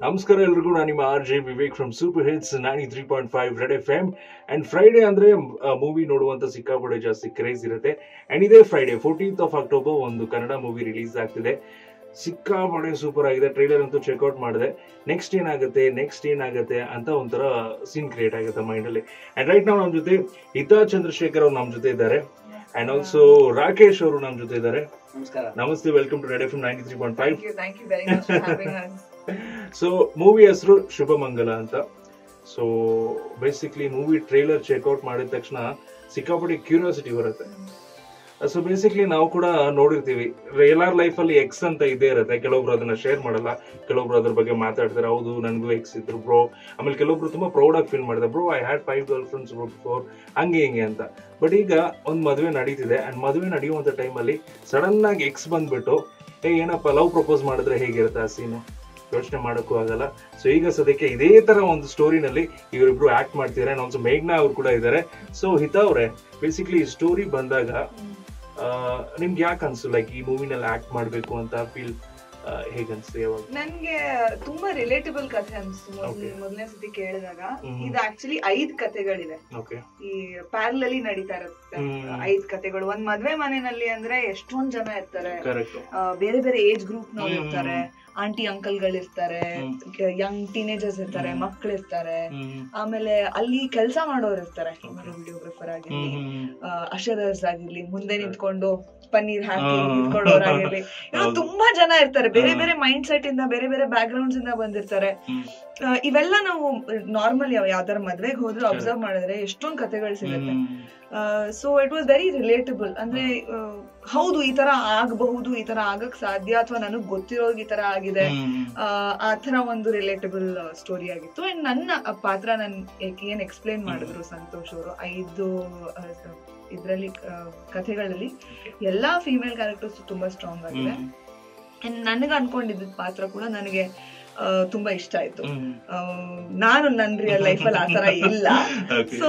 ನಮಸ್ಕಾರ ಎಲ್ರಿಗೂ ನಾನು ನಿಮ್ಮ R J Vivek from super hits ninety three point five red F M and Friday ಅಂದ್ರೆ ಮೂವಿ ನೋಡುವಂತ ಸಿಕ್ಕಾಪಟ್ಟೆ ಜಾಸ್ತಿ ಕ್ರೇಜ್ ಇರುತ್ತೆ ಅಂಡ್ ಇದೇ ಫ್ರೈಡೆ ಫೋರ್ಟೀನ್ತ್ ಆಫ್ ಅಕ್ಟೋಬರ್ ಒಂದು ಕನ್ನಡ ಮೂವಿ ರಿಲೀಸ್ ಆಗ್ತಿದೆ ಸಿಕ್ಕಾಪಟ್ಟೆ ಸೂಪರ್ ಆಗಿದೆ ಟ್ರೈಲರ್ ಅಂತೂ ಚೆಕ್ಔಟ್ ಮಾಡಿದೆ ನೆಕ್ಸ್ಟ್ ಏನಾಗುತ್ತೆ ನೆಕ್ಸ್ಟ್ ಏನಾಗುತ್ತೆ ಅಂತ ಒಂಥರ ಸೀನ್ ಕ್ರಿಯೇಟ್ ಆಗುತ್ತೆ ಮೈಂಡ್ ಅಲ್ಲಿ ಅಂಡ್ ರೈಟ್ ನಾವು ನಮ್ಮ ಜೊತೆ ಹಿತಾ ಚಂದ್ರಶೇಖರ್ ಅವ್ರು ನಮ್ಮ ಜೊತೆ ಇದ್ದಾರೆ ಅಂಡ್ ಆಲ್ಸೋ ರಾಕೇಶ್ ಅವರು ನಮ್ಮ ಜೊತೆ ಇದ್ದಾರೆ ನಮಸ್ಕಾರ ನಮಸ್ತೆ welcome to red F M ninety three point five Thank you, thank you very much for having us. So movie ಹೆಸರು ಶುಭಮಂಗಲ ಅಂತ so basically movie trailer check out ಮಾಡಿದ ತಕ್ಷಣ ಸಿಕ್ಕಾಪಟ್ಟೆ ಕ್ಯೂರಿಯಾಸಿಟಿ ಬರುತ್ತೆ ಸೊ ಬೇಸಿಕ್ಲಿ ನಾವು ಕೂಡ ನೋಡಿರ್ತೀವಿ ಎಲ್ಲಾರ್ ಲೈಫ್ ಅಲ್ಲಿ ಎಕ್ಸ್ ಅಂತ ಇದೇ ಇರುತ್ತೆ ಕೆಲವೊಬ್ರು ಅದನ್ನ ಶೇರ್ ಮಾಡಲ್ಲ ಕೆಲವೊಬ್ರು ಅದ್ರ ಬಗ್ಗೆ ಮಾತಾಡ್ತಾರೆ ಹೌದು ನನಗೂ ಎಕ್ಸ್ ಇದ್ರು ಬ್ರೋ ಆಮೇಲೆ ಕೆಲವೊಬ್ರು ತುಂಬಾ ಪ್ರೌಡ್ ಆಗಿ ಫೀಲ್ ಮಾಡಿದೆ bro I had five girl friends before ಹಂಗೆ ಹಿಂಗೆ ಅಂತ ಬಟ್ ಈಗ ಒಂದ್ ಮದುವೆ ನಡೀತಿದೆ ಅಂಡ್ ಮದುವೆ ನಡೆಯುವಂತ ಟೈಮಲ್ಲಿ ಸಡನ್ ಆಗಿ ಎಕ್ಸ್ ಬಂದ್ಬಿಟ್ಟು ಏ ಏನಪ್ಪ ಲವ್ ಪ್ರಪೋಸ್ ಮಾಡಿದ್ರೆ ಹೇಗಿರುತ್ತೆ ಆ ಸೀನು ಯೋಚನೆ ಮಾಡೋಕ್ಕೂ ಆಗಲ್ಲ ಸೊ ಈಗ ಸದ್ಯಕ್ಕೆ ಇದೇ ತರ ಒಂದು ಸ್ಟೋರಿನಲ್ಲಿ ಇವರಿಬ್ರು ಆಕ್ಟ್ ಮಾಡ್ತಿದ್ದಾರೆ ಆಲ್ಸೋ ಮೇಘ್ನಾ ಅವ್ರು ಕೂಡ ಇದ್ದಾರೆ ಸೊ ಹಿತಾ ಅವ್ರೆ ಬೇಸಿಕ್ಲಿ ಸ್ಟೋರಿ ಬಂದಾಗ ಆ, ನಿಮ್ಗೆ ಯಾಕೆ ಅನ್ಸು ಲೈಕ್ ಈ ಮೂವಿನಲ್ಲಿ ಆಕ್ಟ್ ಮಾಡ್ಬೇಕು ಅಂತ ಫೀಲ್ ಹೇಗನ್ಸ್ತು ಯಾವಾಗ ನನ್ಗೆ ತುಂಬಾ ರಿಲೇಟಬಲ್ ಕಥೆ ಅನ್ಸ್ತು Okay. ಮೊದಲನೇ ಸತಿ ಕೇಳಿದಾಗ ಹ್ಮ್. ಇದು ಆಕ್ಚುಲಿ ಐದ್ ಕಥೆಗಳಿದೆ ಓಕೆ ಈ ಪ್ಯಾರಲಲ್ಲಿ ನಡೀತಾ ಇರುತ್ತೆ ಹ್ಮ್. ಐದ್ ಕಥೆಗಳು ಒಂದ್ ಮದ್ವೆ ಮನೆಯಲ್ಲಿ ಅಂದ್ರೆ ಎಷ್ಟೊಂದ್ ಜನ ಇರ್ತಾರೆ ಕರೆಕ್ಟ್ ಆ, ಬೇರೆ ಬೇರೆ ಏಜ್ ಗ್ರೂಪ್ ನವ್ರು ಹ್ಮ್. ಇರ್ತಾರೆ ಆಂಟಿ ಅಂಕಲ್ ಗಳಿರ್ತಾರೆ ಹ್ಮ್. ಯಂಗ್ ಟೀನೇಜರ್ಸ್ ಇರ್ತಾರೆ ಹ್ಮ್. ಮಕ್ಳು ಇರ್ತಾರೆ ಆಮೇಲೆ ಅಲ್ಲಿ ಕೆಲಸ ಮಾಡೋರು ಇರ್ತಾರೆ Okay. ವಿಡಿಯೋಗ್ರಾಫರ್ ಆಗಿರ್ಲಿ ಅಶರರ್ಸ್ ಆಗಿರ್ಲಿ ಮುಂದೆ ನಿಂತ್ಕೊಂಡು ಪನ್ನೀರ್ ಹಾಕಿ ಹ್ಮ್. ನಿಂತ್ಕೊಳ್ಳೋರಾಗಿರ್ಲಿ ಇನ್ನು ಹೌದು. ತುಂಬಾ ಜನ ಇರ್ತಾರೆ ಬೇರೆ ಹ್ಮ್. ಬೇರೆ ಮೈಂಡ್ ಸೆಟ್ ಇಂದ ಬೇರೆ ಬೇರೆ ಬ್ಯಾಕ್ ಗ್ರೌಂಡ್ಸ್ ಇಂದ ಬಂದಿರ್ತಾರೆ ಆ, ಇವೆಲ್ಲ ನಾವು ನಾರ್ಮಲ್ ಯಾವ ಯಾವ್ದಾರ ಮದ್ವೆಗೆ ಹೋದ್ರು Correct. ಅಬ್ಸರ್ವ್ ಮಾಡಿದ್ರೆ ಎಷ್ಟೊಂದ್ ಕಥೆಗಳು ಸಿಗುತ್ತೆ so it was very relatable ಅಂದ್ರೆ ಆ, ಹೌದು ಈ ತರ ಆಗಬಹುದು ಈ ತರ ಆಗಕ್ ಸಾಧ್ಯ ಅಥವಾ ನನಗ್ ಗೊತ್ತಿರೋರ್ಗ್ ಈ ತರ ಆಗಿದೆ ಆ, ಆ ತರ ಒಂದು ರಿಲೇಟಬಲ್ ಸ್ಟೋರಿ ಆಗಿತ್ತು ಅಂಡ್ ನನ್ನ ಪಾತ್ರ ನನ್ ಏಕ್- ಏನ್ ಎಕ್ಸ್ಪ್ಲೇನ್ ಮಾಡಿದ್ರು ಸಂತೋಷ್ ಅವರು ಐದು ಇದರಲ್ಲಿ ಕಥೆಗಳಲ್ಲಿ ಎಲ್ಲಾ ಫೀಮೇಲ್ ಕ್ಯಾರೆಕ್ಟರ್ಸ್ ತುಂಬಾ ಸ್ಟ್ರಾಂಗ್ ಆಗಿದೆ ಅಂಡ್ ನನಗೆ ಅನ್ಕೊಂಡಿದ್ದ ಪಾತ್ರ ಕೂಡ ನನಗೆ ಆ, ತುಂಬಾ ಇಷ್ಟ ಆಯ್ತು ಆ, ನಾನು ನನ್ನ ರಿಯಲ್ ಲೈಫಲ್ಲಿ ಆ ತರ ಇಲ್ಲ so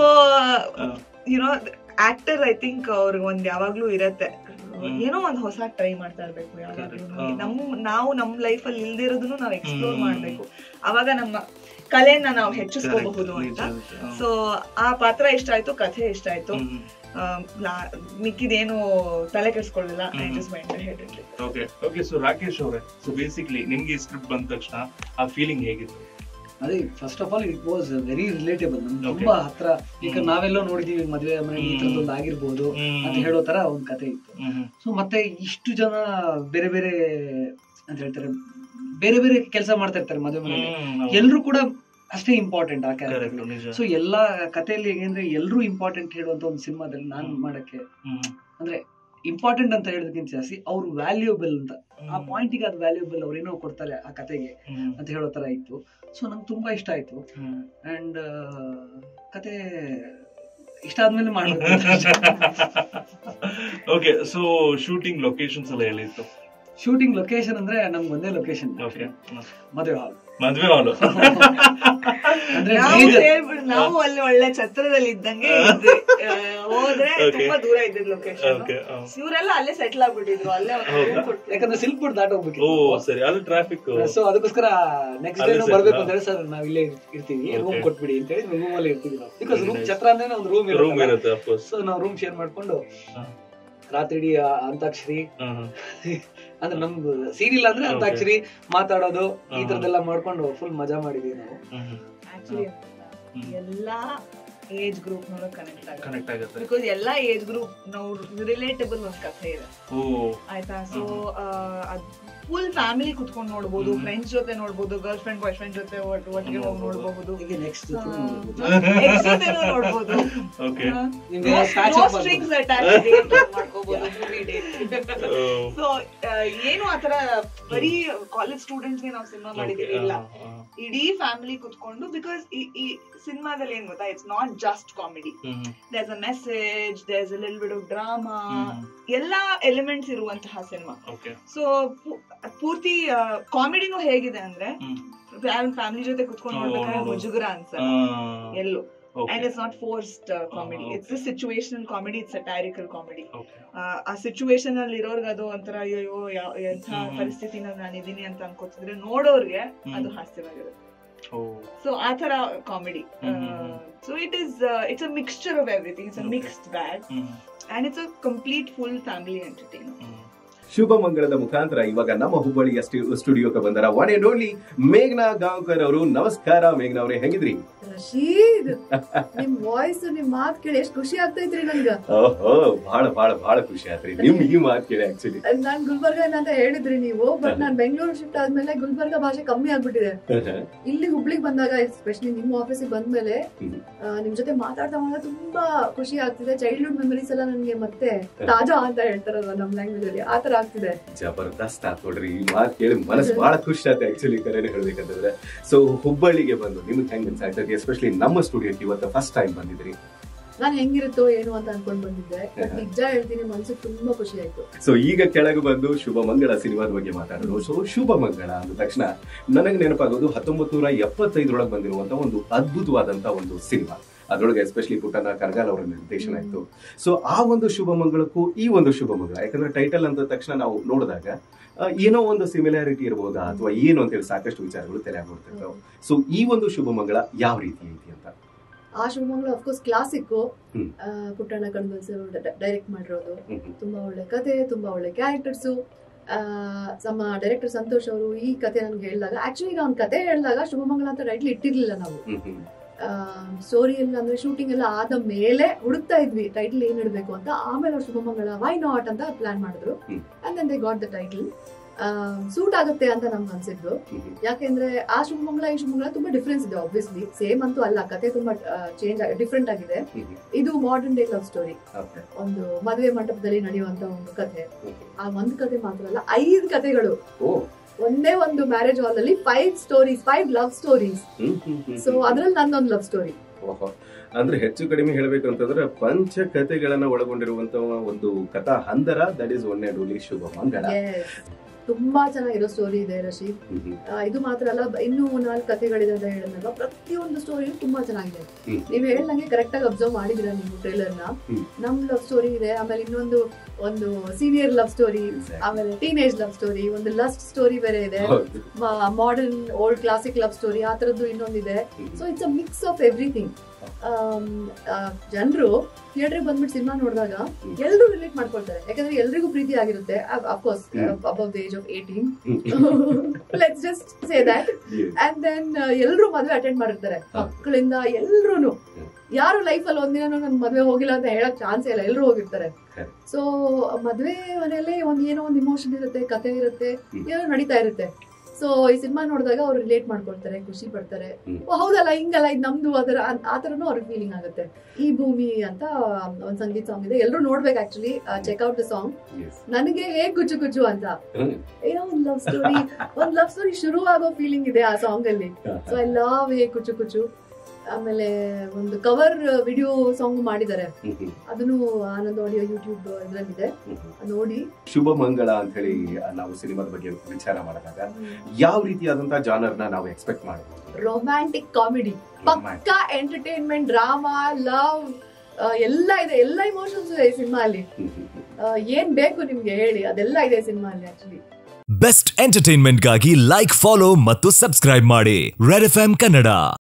you know actor I think ಅವ್ರಿಗೆ ಒಂದ್ ಯಾವಾಗ್ಲೂ ಇರತ್ತೆ ಹ್ಮ್. ಏನೋ ಒಂದ್ ಹೊಸ ಟ್ರೈ ಮಾಡ್ತಾ ಇರ್ಬೇಕು ಯಾವಾಗ್ಲೂ Correct. ಹಾ. ನಮ್ ನಾವು ನಮ್ ಲೈಫ್ ಅಲ್ಲಿ ಇಲ್ದೇ ಇರೋದನ್ನು ನಾವು ಎಕ್ಸ್ಪ್ಲೋರ್ ಹ್ಮ್. ಮಾಡ್ಬೇಕು ಅವಾಗ ನಮ್ಮ ಕಲೆನ ನಾವು ಹೆಚ್ಚಿಸ್ಕೋಬಹುದು ಅಂತ ಸೊ ಆ ಪಾತ್ರ ಇಷ್ಟ ಆಯ್ತು ಕಥೆ ಇಷ್ಟ ಆಯ್ತು ಆ, ಲಾ- ಮಿಕ್ಕಿದೇನು ತಲೆ ಕೆಡ್ಸ್ಕೊಳ್ಳಿಲ್ಲ I hmm. Just mind head okay okay so Rakesh ಅವರೇ ಸೊ ಬೇಸಿಕ್ಲಿ ನಿಮ್ಗೆ ಸ್ಕ್ರಿಪ್ಟ್ ಬಂದ ತಕ್ಷಣ ಆ ಫೀಲಿಂಗ್ ಹೇಗಿತ್ತು ಅದೇ first of all it was very relatable ನಮ್ಗೆ Okay. ತುಂಬಾ ಹತ್ರ ಈಗ ಹ್ಮ್. ನಾವೆಲ್ಲೋ ನೋಡಿದೀವಿ ಮದ್ವೆ ಮನೆ ಈ ತರದೊಂದು ಆಗಿರ್ಬೋದು ಅಂತ ಹೇಳೋ ತರ ಒಂದ್ ಕತೆ ಇತ್ತು ಸೊ ಮತ್ತೆ ಇಷ್ಟು ಜನ ಬೇರೆ ಬೇರೆ ಅಂತ ಹೇಳ್ತಾರೆ ಬೇರೆ ಬೇರೆ ಕೆಲಸ ಮಾಡ್ತಾ ಇರ್ತಾರೆ ಮದುವೆ ಮನೆಯಲ್ಲಿ ಎಲ್ರು ಕೂಡ ಅಷ್ಟೇ ಇಂಪಾರ್ಟೆಂಟ್ ಆ ಕ್ಯಾರೆಕ್ಟರ್ ಕರೆಕ್ಟ್ ನಿಜ ಸೊ ಎಲ್ಲಾ ಕಥೆಯಲ್ಲಿ ಹೇಗೆಂದ್ರೆ ಎಲ್ರು ಇಂಪಾರ್ಟೆಂಟ್ ಹೇಳುವಂತ ಒಂದು ಸಿನಿಮಾದಲ್ಲಿ ನಾನು ಹ್ಮ್. ಮಾಡಕ್ಕೆ ಹ್ಮ್. ಅಂದ್ರೆ ಇಂಪಾರ್ಟೆಂಟ್ ಅಂತ ಹೇಳೋದಕ್ಕಿಂತ ಜಾಸ್ತಿ ಅವ್ರು ವ್ಯಾಲ್ಯೂಬಲ್ ಅಂತ ಆ ಪಾಯಿಂಟಿಗೆ ಅದು ವ್ಯಾಲ್ಯೂಬಲ್ ಅವ್ರೇನೋ ಕೊಡ್ತಾರೆ ಆ ಕತೆಗೆ ಹ್ಮ್. ಅಂತ ಹೇಳೋ ತರ ಇತ್ತು ಸೊ ನಂಗೆ ತುಂಬಾ ಇಷ್ಟ ಆಯ್ತು ಹ್ಮ್. ಅಂಡ್ ಕತೆ ಇಷ್ಟ ಆದ್ಮೇಲೆ ಮಾಡ್ಬೇಕು ಓಕೆ ಸೊ ಶೂಟಿಂಗ್ ಲೊಕೇಶನ್ಸ್ ಎಲ್ಲ ಹೇಳಿತ್ತು ಶೂಟಿಂಗ್ ಲೊಕೇಶನ್ ಅಂದ್ರೆ ನಮ್ಗೆ ಒಂದೇ ಲೊಕೇಶನ್ ಓಕೆ ಮದುವೆ ಹಾಲ್ ಮದ್ವೆ ಹಾಲು ಅಂದ್ರೆ ನಾವು major- ಸೇರ್ಬಿಟ್ಟು ನಾವು ಅಲ್ಲಿ ಒಳ್ಳೆ ಛತ್ರದಲ್ಲಿ ಇದ್ದಂಗೆ ಇದ್ವಿ. ಆ, ಹೋದ್ರೆ Okay. ತುಂಬಾ ದೂರ ಇದ್ದಿದ್ ಲೊಕೇಶನ್ ಓಕೆ ಇವರೆಲ್ಲ ಅಲ್ಲೇ ಸೆಟ್ಲ್ ಆಗ್ಬಿಟ್ಟಿದ್ರು ಅಲ್ಲೇ ಒಂದು room ಹೌದಾ? ಕೊಟ್ಬಿಟ್ಟಿದ್ರು. ಯಾಕಂದ್ರೆ ಸಿಲ್ಕ್ ಬೋರ್ಡ್ ದಾಟ ಓ ಹೋಗ್ಬೇಕಿತ್ತು ಸರಿ ಅದು ಟ್ರಾಫಿಕ್ ಸೊ ಅದಕ್ಕೋಸ್ಕರ ನೆಕ್ಸ್ಟ್ ಅಲ್ಲೇ ಡೇ settle ಬರ್ಬೇಕು ಆ? ಅಂತ ಹೇಳಿ ಸರ್ ನಾವ್ ಇಲ್ಲೇ ಇರ್ತೀವಿ ರೂಮ್ Okay. ಕೊಟ್ಬಿಡಿ ಅಂತ ಹೇಳಿ ರೂಮ್ ಅಲ್ಲಿ ಇರ್ತೀವಿ ನಾವು ಬಿಕಾಸ್ Very ರೂಮ್ nice. ಛತ್ರ ಅಂದ್ರೆ ಒಂದು ರೂಮ್ ರೂಮ್ ಇರುತ್ತೆ ಇರುತ್ತೆ ಅಫ್ಕೋರ್ಸ್ ಸೊ ನಾವು ರೂಮ್ ಶೇರ್ ಮಾಡ್ಕೊಂಡು ಹಾ. ರಾತ್ರಿ ಇಡೀ ಆ ಅಂತಾಕ್ಷರಿ ಅಂದ್ರೆ ನಮ್ದು ಸೀರಿಯಲ್ ಅಂದ್ರೆ Okay. ಅಂತಾಕ್ಷರಿ ಮಾತಾಡೋದು ಈ ಹಾ. ತರದೆಲ್ಲ ಮಾಡ್ಕೊಂಡು ಫುಲ್ ಮಜಾ ಮಾಡಿದೀವಿ ನಾವು Actually, ಹ್ಮ್. ಎಲ್ಲಾ ಏಜ್ ಗ್ರೂಪ್ ನೊಳಗ ಕನೆಕ್ಟ್ ಆಗುತ್ತೆ ಕನೆಕ್ಟ್ ಆಗುತ್ತೆ ಬಿಕಾಸ್ ಎಲ್ಲಾ ಏಜ್ ಗ್ರೂಪ್ ನಾವು ರಿಲೇಟಬಲ್ ಒಂದ್ ಕಥೆ ಇದೆ ಓ ಆಯ್ತಾ ಸೊ ಫುಲ್ ಫ್ಯಾಮಿಲಿ ಕುತ್ಕೊಂಡು ನೋಡ್ಬೋದು ಹ್ಮ್. ಫ್ರೆಂಡ್ಸ್ ಜೊತೆ ನೋಡ್ಬೋದು ಗರ್ಲ್ ಫ್ರೆಂಡ್ ಬಾಯ್ ಫ್ರೆಂಡ್ ಜೊತೆ ಒಟ್- ಒಟ್ಟಿಗೆ ಹೋಗಿ ನೋಡ್ಬಹುದು ಈಗ ನೆಕ್ಸ್ಟ್ ಎಕ್ಸ್ ಜೊತೆನೂ ನೋಡ್ಬೋದು ಓಕೆ ನಿಮ್ಗೆ patch up ಮಾಡ್ಬೋದು. ಸ್ಟ್ರಿಂಗ್ಸ್ ಅಟ್ಯಾಚ್ ಮಾಡ್ಕೋಬಹುದು ಮೂವಿ ಡೇಟ್ ಸೊ ಏನು ಆತರ ಬರೀ ಕಾಲೇಜ್ ಸ್ಟೂಡೆಂಟ್ಸ್ ಗೆ ನಾವು ಸಿನಿಮಾ ಮಾಡಿದೀವಿ ಇಲ್ಲ ಇಡೀ ಫ್ಯಾಮಿಲಿ ಕುತ್ಕೊಂಡು ಬಿಕಾಸ್ ಈ ಸಿನಿಮಾದಲ್ಲಿ ಏನ್ ಗೊತ್ತಾ it's not just comedy there's a message there's a lil bit of drama ಎಲ್ಲಾ ಎಲಿಮೆಂಟ್ಸ್ ಇರುವಂತಹ ಸಿನಿಮಾ ಓಕೆ ಸೊ ಪೂರ್ತಿ ಕಾಮಿಡಿನೂ ಹೇಗಿದೆ ಅಂದ್ರೆ ಫ್ಯಾಮಿಲಿ ಜೊತೆ ಕುತ್ಕೊಂಡು ಓ, ನೋಡ್ಬೇಕಾದ್ರೆ ನೋಡು. ಮುಜುಗರ ಅನ್ಸಲ್ಲ ಎಲ್ಲೂ Okay. and it's not forced uh, comedy. Ah, It's a situational comedy. It's satirical comedy. Okay. ಆ- ಆ ಸಿಚುವೇಶನ್ ಅಲ್ಲಿ ಇರೋರ್ಗೆ ಅದು ಒಂಥರ ಅಯ್ಯೋ ಯಾವ ಎಂಥ ಹ್ಮ್. ಪರಿಸ್ಥಿತಿನಲ್ಲಿ ನಾನು ಇದೀನಿ ಅಂತ ಅನ್ಕೋತಿದ್ರೆ ನೋಡೋರ್ಗೆ ಹ್ಮ್. ಅದು ಹಾಸ್ಯವಾಗಿರುತ್ತೆ Oh. ಸೊ ಆ ತರ comedy hmm, hmm, hmm. So it is it's a mixture of everything it's a Okay. Mixed bag hmm. And it's a complete full family entertain hmm. ಶುಭ ಮಂಗಳದ ಮುಖಾಂತರ ಇವಾಗ ನಮ್ಮ ಹುಬ್ಬಳ್ಳಿಯ ಸ್ಟು- ಸ್ಟುಡಿಯೋಕ್ಕೆ ಬಂದರ ಒನ್ ಅಂಡ್ ಓನ್ಲಿ ಮೇಘನಾ ಗಾಂವ್ಕರ್ ಅವರು ನಮಸ್ಕಾರ ಮೇಘನಾ ಅವರೇ ಹೆಂಗಿದ್ರಿ ರಶೀದ್ ನಿಮ್ ವಾಯ್ಸ್ ನಿಮ್ ಮಾತ್ ಕೇಳಿ ಎಷ್ಟ್ ಖುಷಿ ಆಗ್ತೈತ್ರಿ ನನ್ಗ ಓಹೋ ಬಹಳ ಬಹಳ ಬಹಳ ಖುಷಿ ಆತ್ರಿ ನಿಮ್ ಈ ಮಾತು ಕೇಳಿ ಆಕ್ಚುಲಿ ನಾನ್ ಗುಲ್ಬರ್ಗ ಅಂತ ಹೇಳಿದ್ರಿ ನೀವು ಬಟ್ ನಾನ್ ಬೆಂಗಳೂರು ಶಿಫ್ಟ್ ಆದ್ಮೇಲೆ ಗುಲ್ಬರ್ಗ ಭಾಷೆ ಕಮ್ಮಿ ಆಗ್ಬಿಟ್ಟಿದೆ ಇಲ್ಲಿ ಹುಬ್ಳಿಗ್ ಬಂದಾಗ ಎಸ್ಪೆಷಲಿ ನಿಮ್ಮ ಆಫೀಸಿಗೆ ಬಂದ್ಮೇಲೆ ಹ್ಮ್. ಆ, ನಿಮ್ ಜೊತೆ ಮಾತಾಡ್ತಾ ಮಾತಾಡ್ತಾ ತುಂಬಾ ಖುಷಿ ಆಗ್ತಿದೆ ಚೈಲ್ಡ್ಹುಡ್ ಮೆಮರೀಸ್ ಎಲ್ಲ ನನ್ಗೆ ಮತ್ತೆ ತಾಜಾ ಅಂತ ಹೇಳ್ತಾರಲ್ವಾ ನಮ್ ಲ್ಯಾಂಗ್ವೇಜ್ ಅಲ್ಲಿ ಆತರ ಆಗ್ತಿದೆ ಜಬರ್ದಸ್ತ್ ಆತ್ ನೋಡ್ರಿ ಈ ಮಾತು ಕೇಳಿ ಮನಸ್ಸು ಬಹಳ ಖುಷಿ ಆಯ್ತು ಆಕ್ಚುಲಿ ಕರೆನೇ ಹೇಳ್ಬೇಕಂತಂದ್ರೆ ಸೊ ಹುಬ್ಬಳ್ಳಿಗೆ ಬಂದು ನಿಮ್ಗೆ ಹೆಂಗ್ ಅನ್ಸಾಗ್ತದೆ ಎಸ್ಪೆಷಲಿ ನಮ್ಮ ಸ್ಟುಡಿಯೋಕ್ಕೆ ಇವತ್ತು ಫಸ್ಟ್ ಟೈಮ್ ಬಂದಿದ್ರಿ ನಾನ್ ಹೆಂಗಿರುತ್ತೋ ಏನು ಅಂತ ಅನ್ಕೊಂಡ್ ಬಂದಿದ್ದೆ ಬಟ್ ನಿಜ ಹೇಳ್ತೀನಿ ಮನ್ಸಿಗೆ ತುಂಬಾ ಖುಷಿ ಆಯ್ತು ಸೊ ಈಗ ಕೆಳಗೆ ಬಂದು ಶುಭ ಮಂಗಳ ಸಿನಿಮಾದ ಬಗ್ಗೆ ಮಾತಾಡೋದು ಸೊ ಶುಭ ಮಂಗಳ ಅಂದ ತಕ್ಷಣ ನನಗೆ ನೆನಪಾಗೋದು ಹತ್ತೊಂಬತ್ ನೂರ ಎಪ್ಪತ್ತೈದರೊಳಗೆ ಬಂದಿರುವಂತ ಒಂದು ಅದ್ಭುತವಾದಂತ ಒಂದು ಸಿನಿಮಾ ಅದ್ರೊಳಗೆ ಎಸ್ಪೆಷಲಿ ಪುಟ್ಟನ ಕರ್ಗಾಲ್ ಅವರ ನಿರ್ದೇಶನ ಇತ್ತು ಸೊ ಆ ಒಂದು ಶುಭ ಮಂಗಳಕ್ಕೂ ಈ ಒಂದು ಶುಭ ಮಂಗಳ ಯಾಕಂದ್ರೆ ಟೈಟಲ್ ಅಂದ ತಕ್ಷಣ ನಾವು ನೋಡಿದಾಗ ಆ, ಏನೋ ಒಂದು ಸಿಮಿಲಾರಿಟಿ ಇರ್ಬೋದಾ ಅಥವಾ ಏನು ಅಂತೇಳಿ ಸಾಕಷ್ಟು ವಿಚಾರಗಳು ತಲೆ ಆಗ್ಬಿಡ್ತಿರ್ತಾವೆ ಸೊ ಈ ಒಂದು ಶುಭ ಮಂಗಳ ಯಾವ ರೀತಿ ಐತಿ ಅಂತ ಆ Shubhamangala of course classic hmm. Puttanna ಕಣ್ಬನ್ಸ್ ಡೈರೆಕ್ಟ್ ಮಾಡಿರೋದು ಹ್ಮ್ ಹ್ಮ್. ತುಂಬಾ ಒಳ್ಳೆ ಕತೆ ತುಂಬಾ ಒಳ್ಳೆ ಕ್ಯಾರೆಕ್ಟರ್ಸು ನಮ್ಮ ಡೈರೆಕ್ಟರ್ ಸಂತೋಷ್ ಅವರು ಈ ಕತೆ ನನ್ಗೆ ಹೇಳಿದಾಗ ಆಕ್ಚುಲಿ ಈಗ ಅವ್ನ ಕತೆ ಹೇಳಿದಾಗ ಶುಭಮಂಗಳ ಅಂತ ಟೈಟ್ಲ್ ಇಟ್ಟಿರ್ಲಿಲ್ಲ ನಾವು ಹ್ಮ್ ಹ್ಮ್. ಸ್ಟೋರಿ ಎಲ್ಲ ಅಂದ್ರೆ ಶೂಟಿಂಗ್ ಎಲ್ಲ ಆದ ಮೇಲೆ ಹುಡುಕ್ತಾ ಇದ್ವಿ ಟೈಟಲ್ ಏನ್ ಇಡಬೇಕು ಅಂತ ಆಮೇಲೆ ಅವ್ರು ಶುಭಮಂಗಳ ವೈ ನಾಟ್ ಅಂತ ಪ್ಲಾನ್ ಮಾಡಿದ್ರು hmm. And then they got the title suit ಆಗುತ್ತೆ ಅಂತ ನಮ್ಗೆ ಅನ್ಸಿದ್ರು ಹ್ಮ್ ಹ್ಮ್. ಯಾಕೆಂದ್ರೆ ಆ ಶುಭಮಂಗಳ ಈ ಶುಭಮಂಗಳ ತುಂಬಾ ಡಿಫ್ರೆನ್ಸ್ ಇದೆ ಆಬ್ವಿಯಸ್ಲಿ ಸೇಮ್ ಅಂತೂ ಅಲ್ಲ ಕತೆ ತುಂಬಾ ಚೇಂಜ್ ಡಿಫ್ರೆಂಟ್ ಆಗಿದೆ ಹ್ಮ್ ಹ್ಮ್. ಇದು modern day love story Okay. ಒಂದು ಮದುವೆ ಮಂಟಪದಲ್ಲಿ ನಡೆಯುವಂತ ಒಂದು ಕಥೆ ಹ್ಮ್ ಹ್ಮ್. ಆ ಒಂದು ಕತೆ ಮಾತ್ರ ಅಲ್ಲ ಐದು ಕತೆಗಳು ಓ ಒಂದೇ ಒಂದು ಮ್ಯಾರೇಜ್ ಹಾಲ್ ಅಲ್ಲಿ five stories five love stories hmm hmm hmm so hmm. ಅದ್ರಲ್ಲಿ ನಂದೊಂದು ಲವ್ ಸ್ಟೋರಿ ಓಹೋ. ಅಂದ್ರೆ ಹೆಚ್ಚು ಕಡಿಮೆ ಹೇಳ್ಬೇಕು ಅಂತಂದ್ರೆ ಪಂಚ ಕಥೆಗಳನ್ನ ಒಳಗೊಂಡಿರುವಂತ ಒಂದು ಕಥಾ ಹಂದರ that is one and only Shubha Mangala ತುಂಬಾ ಚೆನ್ನಾಗಿರೋ ಸ್ಟೋರಿ ಇದೆ ರಶೀದ್ ಹ್ಮ್ ಹ್ಮ್. ಆ, ಇದು ಮಾತ್ರ ಅಲ್ಲ ಇನ್ನೂ ನಾಲ್ಕು ಕಥೆಗಳಿದೆ ಅಂತ ಹೇಳಿದ್ನಲ್ಲ ಪ್ರತಿಯೊಂದು ಸ್ಟೋರಿಯು ತುಂಬಾ ಚೆನ್ನಾಗಿದೆ ಹ್ಮ್. ನೀವ್ ಹೇಳ್ದಂಗೆ ಕರೆಕ್ಟ್ ಆಗಿ ಅಬ್ಸರ್ವ್ ಮಾಡಿದಿರ ನೀವು ಟ್ರೇಲರ್ ನ ಹ್ಮ್. ನಮ್ ಲವ್ ಸ್ಟೋರಿ ಇದೆ ಆಮೇಲೆ ಇನ್ನೊಂದು ಒಂದು ಸೀನಿಯರ್ ಲವ್ ಸ್ಟೋರಿ Exactly. ಆಮೇಲೆ ಟೀನೇಜ್ ಲವ್ ಸ್ಟೋರಿ ಒಂದು ಲಸ್ಟ್ ಸ್ಟೋರಿ ಬೇರೆ ಇದೆ ಹೌದು. Modern old classic love story ಆ ತರದ್ದು ಇನ್ನೊಂದಿದೆ hmm. So it's a mix of everything ಜನರು ಥಿಯೇಟರ್ ಬಂದ್ಬಿಟ್ಟು ಸಿನಿಮಾ ನೋಡಿದಾಗ ಹ್ಮ್. ಎಲ್ಲರೂ ರಿಲೇಟ್ ಮಾಡ್ಕೊಳ್ತಾರೆ ಯಾಕಂದ್ರೆ ಎಲ್ರಿಗೂ ಪ್ರೀತಿ ಆಗಿರುತ್ತೆ of course hmm. Above the age of eighteen hmm. Let's just say that Yes. And then ಎಲ್ಲರೂ ಮದ್ವೆ ಅಟೆಂಡ್ ಮಾಡಿರ್ತಾರೆ ಹಾ. ಮಕ್ಕಳಿಂದ ಎಲ್ರು ಹ್ಮ್. ಯಾರು ಲೈಫ್ ಅಲ್ಲಿ ಒಂದಿನ ನನ್ ಮದ್ವೆ ಹೋಗಿಲ್ಲ ಅಂತ ಹೇಳಕ್ ಚಾನ್ಸ್ ಇಲ್ಲ ಎಲ್ಲರೂ ಹೋಗಿರ್ತಾರೆ Correct. ಸೊ ಮದ್ವೆ ಮನೆಯಲ್ಲೇ ಒಂದ್ ಏನೋ ಒಂದ್ ಇಮೋಷನ್ ಇರುತ್ತೆ ಕತೆ ಇರುತ್ತೆ ಹ್ಮ್. ಏನೋ ನಡೀತಾ ಇರುತ್ತೆ ಸೊ ಈ ಸಿನಿಮಾ ನೋಡಿದಾಗ ಅವ್ರು ರಿಲೇಟ್ ಮಾಡ್ಕೊಳ್ತಾರೆ ಖುಷಿ ಪಡ್ತಾರೆ ಹ್ಮ್. ಓ, ಹೌದಲ್ಲ ಹಿಂಗಲ್ಲ ಇದು ನಮ್ದು ಅದರ ಆ ತರನು ಅವ್ರಿಗೆ ಫೀಲಿಂಗ್ ಆಗುತ್ತೆ ಈ ಭೂಮಿ ಅಂತ ಒಂದ್ ಸಂಗೀತ ಸಾಂಗ್ ಇದೆ ಎಲ್ಲರೂ ನೋಡ್ಬೇಕು actually check out the song Yes. ನನಗೆ ಹೇಗ್ ಗುಚ್ಚು ಗುಚ್ಚು ಅಂತ ಹ್ಮ್. ಏನೋ ಒಂದ್ ಲವ್ ಸ್ಟೋರಿ ಒಂದ್ ಲವ್ ಸ್ಟೋರಿ ಶುರು ಆಗೋ ಫೀಲಿಂಗ್ ಇದೆ ಆ ಸಾಂಗ್ ಅಲ್ಲಿ ಸೊ ಐ ಲವ್ ಹೇ ಕುಚು ಕುಚು ಆಮೇಲೆ ಒಂದು ಕವರ್ ವಿಡಿಯೋ ಸಾಂಗ್ ಮಾಡಿದ್ದಾರೆ ಹ್ಮ್ ಹ್ಮ್. ಅದನ್ನು ಆನಂದ್ ಆಡಿಯೋ ಯೂಟ್ಯೂಬ್ ಇದ್ರಲ್ಲಿದೆ ಹ್ಮ್ ಹ್ಮ್. ನೋಡಿ ಶುಭ ಮಂಗಳ ಅಂತ ಹೇಳಿ ನಾವು ಸಿನಿಮಾದ ಬಗ್ಗೆ ವಿಚಾರ ಮಾಡಿದಾಗ ಯಾವ ರೀತಿಯಾದಂತಹ ಜಾನರ್ ನ ನಾವು ಎಕ್ಸ್ಪೆಕ್ಟ್ ಮಾಡಬಹುದು ರೊಮ್ಯಾಂಟಿಕ್ ಕಾಮಿಡಿ ಪಕ್ಕಾ ಎಂಟರ್ಟೈನ್ಮೆಂಟ್ ಡ್ರಾಮಾ ಲವ್ ಎಲ್ಲ ಇದೆ ಎಲ್ಲ ಇಮೋಷನ್ಸ್ ಇದೆ ಈ ಸಿನಿಮಾ ಅಲ್ಲಿ ಆ, ಏನ್ ಬೇಕು ನಿಮ್ಗೆ ಹೇಳಿ ಅದೆಲ್ಲ ಇದೆ ಸಿನಿಮಾ ಅಲ್ಲಿ ಆಕ್ಚುಲಿ ಬೆಸ್ಟ್ ಎಂಟರ್ಟೈನ್ಮೆಂಟ್ಗಾಗಿ ಲೈಕ್ ಫಾಲೋ ಮತ್ತು ಸಬ್ಸ್ಕ್ರೈಬ್ ಮಾಡಿ ರೆಡ್ ಎಫ್ ಕನ್ನಡ